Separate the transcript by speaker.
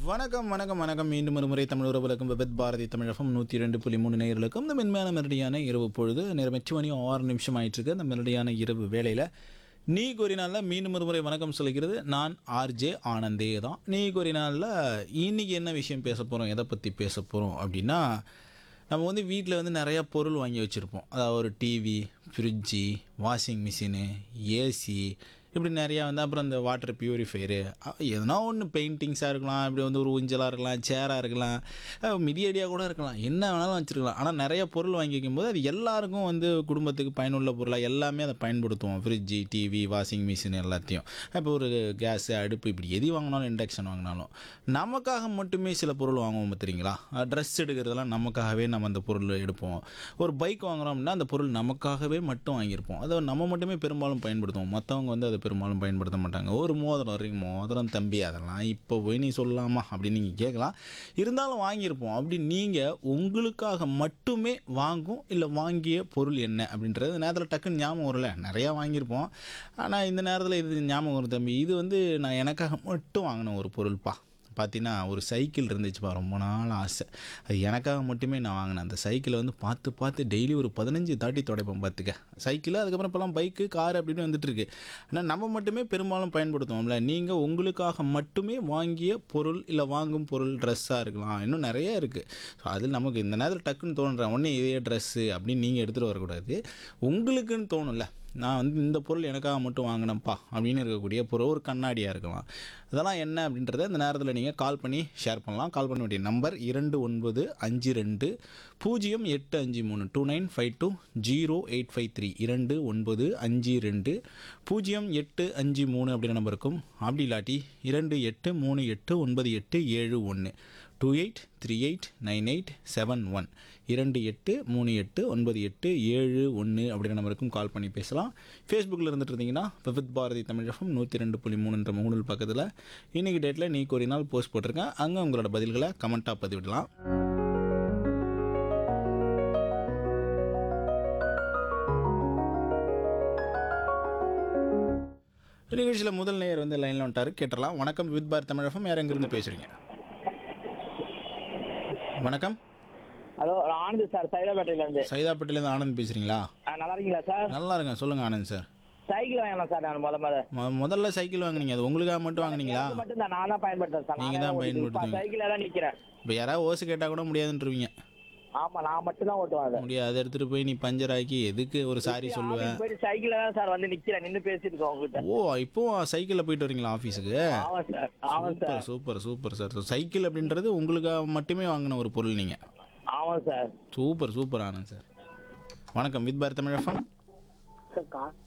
Speaker 1: வணக்கம் வணக்கம் வணக்கம் மீண்டும் ஒரு முறை தமிழ் உறவுகளுக்கும் விபத் பாரதி தமிழகம் நூற்றி ரெண்டு புள்ளி மூணு நேயர்களுக்கும் இந்த மென்மையான மெரடியான இரவு பொழுது நேரம் எட்டு மணி ஆறு நிமிஷம் ஆயிட்டு இருக்கு அந்த மெரடியான இரவு வேளையில் நீ கூறினால மீண்டும் ஒரு முறை வணக்கம் சொல்லிக்கிறது நான் ஆர்ஜே ஆனந்தே தான் நீ கூறினால இன்னைக்கு என்ன விஷயம் பேச போகிறோம் எதை பற்றி பேச போகிறோம் அப்படின்னா நம்ம வந்து வீட்டில் வந்து நிறையா பொருள் வாங்கி வச்சுருப்போம் அதாவது ஒரு TV fridge washing machine AC இப்படி நிறையா வந்து அப்புறம் இந்த வாட்டர் பியூரிஃபையரு எதனா ஒன்று பெயிண்டிங்ஸாக இருக்கலாம் இப்படி வந்து ஒரு ஊஞ்சலாக இருக்கலாம் சேராக இருக்கலாம் மிடியடியாக கூட இருக்கலாம் என்ன வேணாலும் வச்சுருக்கலாம் ஆனால் நிறைய பொருள் வாங்கி வைக்கும்போது அது எல்லாருக்கும் வந்து குடும்பத்துக்கு பயனுள்ள பொருளாக எல்லாமே அதை பயன்படுத்துவோம் ஃப்ரிட்ஜி டிவி வாஷிங் மிஷின் எல்லாத்தையும் இப்போ ஒரு கேஸு அடுப்பு இப்படி எது வாங்கினாலும் இண்டக்ஷன் வாங்கினாலும் நமக்காக மட்டுமே சில பொருள் வாங்குவோம் தெரியுங்களா ட்ரெஸ் எடுக்கிறதெல்லாம் நமக்காகவே நம்ம அந்த பொருள் எடுப்போம் ஒரு பைக் வாங்குறோம்னா அந்த பொருள் நமக்காகவே மட்டும் வாங்கியிருப்போம் அதை நம்ம மட்டுமே பெரும்பாலும் பயன்படுத்துவோம் மற்றவங்க வந்து அதை பெரும்பாலும் பயன்படுத்த மாட்டாங்க ஒரு மோதிரம் இருக்கு மோதிரம் தம்பி அதெல்லாம் இப்போ போய் நீ சொல்லலாமா அப்படின்னு நீங்கள் கேட்கலாம் இருந்தாலும் வாங்கியிருப்போம் அப்படி நீங்கள் உங்களுக்காக மட்டுமே வாங்கும் இல்லை வாங்கிய பொருள் என்ன அப்படின்றது இந்த நேரத்தில் டக்குன்னு ஞாபகம் வரல நிறையா வாங்கியிருப்போம் ஆனால் இந்த நேரத்தில் இது ஞாபகம் வரும் தம்பி இது வந்து நான் எனக்காக மட்டும் வாங்கின ஒரு பொருள்ப்பா பார்த்தீங்கன்னா ஒரு சைக்கிள் இருந்துச்சுப்பா ரொம்ப நாள் ஆசை அது எனக்காக மட்டுமே நான் வாங்கினேன் அந்த சைக்கிளை வந்து பார்த்து பார்த்து டெய்லி ஒரு பதினஞ்சு தாட்டி துடைப்பேன் பார்த்துக்க சைக்கிள் அதுக்கப்புறம் இப்போலாம் பைக்கு கார் அப்படின்னு வந்துட்டு இருக்கு ஆனால் நம்ம மட்டுமே பெரும்பாலும் பயன்படுத்துவோம்ல நீங்கள் உங்களுக்காக மட்டுமே வாங்கிய பொருள் இல்லை வாங்கும் பொருள் ட்ரெஸ்ஸாக இருக்கலாம் இன்னும் நிறைய இருக்குது ஸோ அதில் நமக்கு இந்த நேரத்தில் டக்குன்னு தோணுறேன் உடனே இதே ட்ரெஸ்ஸு அப்படின்னு நீங்கள் எடுத்துகிட்டு வரக்கூடாது உங்களுக்குன்னு தோணும்ல நான் வந்து இந்த பொருள் எனக்காக மட்டும் வாங்கினேன்ப்பா அப்படின்னு இருக்கக்கூடிய பொருள் ஒரு கண்ணாடியாக இருக்கலாம் இதெல்லாம் என்ன அப்படின்றத இந்த நேரத்தில் நீங்கள் கால் பண்ணி ஷேர் பண்ணலாம் கால் பண்ண வேண்டிய நம்பர் இரண்டு ஒன்பது அஞ்சு ரெண்டு பூஜ்ஜியம் எட்டு அஞ்சு மூணு two nine five two zero eight five three இரண்டு ஒன்பது அஞ்சு ரெண்டு பூஜ்ஜியம் எட்டு அஞ்சு மூணு அப்படின்ற நம்பர் இருக்கும் அப்படி இல்லாட்டி இரண்டு எட்டு மூணு எட்டு ஒன்பது எட்டு ஏழு ஒன்று two eight three eight nine eight seven one இரண்டு எட்டு மூணு எட்டு ஒன்பது எட்டு ஏழு ஒன்று அப்படின்ற நம்பருக்கும் கால் பண்ணி பேசலாம் ஃபேஸ்புக்கில் இருந்துட்டு இருந்தீங்கன்னா விவித் பாரதி தமிழகம் நூற்றி ரெண்டு புள்ளி மூணுன்ற முகநூல் பக்கத்தில் இன்றைக்கி டேட்டில் நீ ஒரு நாள் போஸ்ட் போட்டிருக்கேன் அங்கே உங்களோட பதில்களை கமெண்ட்டாக பதிவிடலாம் நிகழ்ச்சியில் முதல் நேயர் வந்து லைனில் வந்துட்டார் கேட்டலாம் வணக்கம் வித் பாரதி தமிழகம் யார் எங்கேருந்து பேசுகிறீங்க வணக்கம்
Speaker 2: ஹலோ ஆனந்த் சார் சைதாப்பேட்டையில இருந்து
Speaker 1: சைதாப்பேட்டிலேருந்து ஆனந்த் பேசுகிறீங்களா
Speaker 2: ஆ, நல்லா இருக்கீங்களா சார்
Speaker 1: நல்லா இருங்க சொல்லுங்கள் ஆனந்த் சார்
Speaker 2: சைக்கிள் வாங்கலாம் சார் நான் முத முத
Speaker 1: மொ- முதல்ல சைக்கிள் வாங்குனீங்க அது உங்களுக்காக மட்டும் வாங்குனீங்களா
Speaker 2: எனக்கு மட்டும் தான் நான் தான் பயன்படுத்துறேன் சார்
Speaker 1: நீங்க தான் பயன்படுத்துவீங்க.
Speaker 2: சைக்கிள் தான் நிக்கிறேன்
Speaker 1: இப்போ யாராவது ஓசு கேட்டால் கூட முடியாதுன்றீங்க
Speaker 2: ஆமா நான் மட்டும் தான் ஓட்டுவேன் அதை
Speaker 1: முடியாது அதை எடுத்துகிட்டு போய் நீ பஞ்சர் ஆக்கி எதுக்கு ஒரு சாரி சொல்லுவேன்
Speaker 2: ஆஃபீஸ் போயிட்டு சைக்கிள் தான் சார் வந்து நிக்கிறேன் நின்னு பேசிட்டு இருக்கோம் உங்ககிட்ட
Speaker 1: ஓ இப்போ சைக்கிளில் போயிட்டு வரீங்களா ஆஃபீஸுக்கு
Speaker 2: ஆமா சார் ஆமா
Speaker 1: super
Speaker 2: sir
Speaker 1: super super sir cycle அப்படின்றது உங்களுக்காக மட்டுமே வாங்கின ஒரு பொருள் நீங்கள்
Speaker 2: ஆமா sir
Speaker 1: super super Anand sir வணக்கம் with Bharat Tamil FM
Speaker 2: sir கா